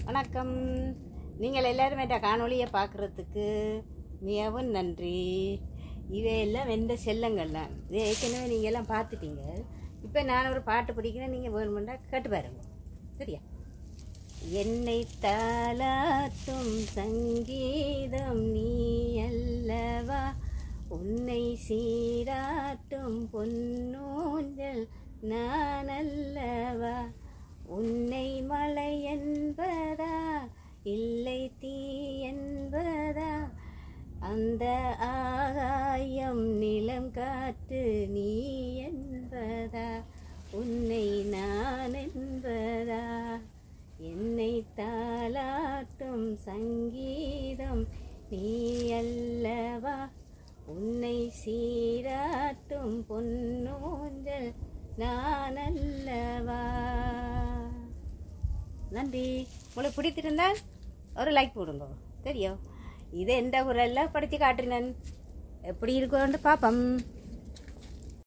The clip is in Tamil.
வணக்கம் நீங்கள் எல்லாரும் என்ற காணொளியை பார்க்குறதுக்கு மிகவும் நன்றி இவையெல்லாம் வெந்த செல்லங்கள்லாம் இது ஏற்கனவே நீங்கள் எல்லாம் பார்த்துட்டீங்க இப்போ நான் ஒரு பாட்டு பிடிக்கிறேன் நீங்கள் வேணுமெண்டா கேட்டு பாருங்க சரியா என்னை தாளாட்டும் சங்கீதம் நீ அல்லவா உன்னை சீராட்டும் பொன்னூஞ்சல் நான் அல்லவா உன்னை மலை என்பதா இல்லை தீ என்பதா அந்த ஆகாயம் நிலம் காற்று நீ என்பதா உன்னை நான் என்பதா என்னை தாளாட்டும் சங்கீதம் நீ அல்லவா உன்னை சீராட்டும் பொன்னூஞ்சல் நான் அல்லவா நன்றி உங்களுக்கு பிடித்திருந்தால் ஒரு லைக் போடுங்க தெரியும் இது எந்த ஊரெல்லாம் படித்து காட்டுனேன் எப்படி இருக்கும்னு பார்ப்போம்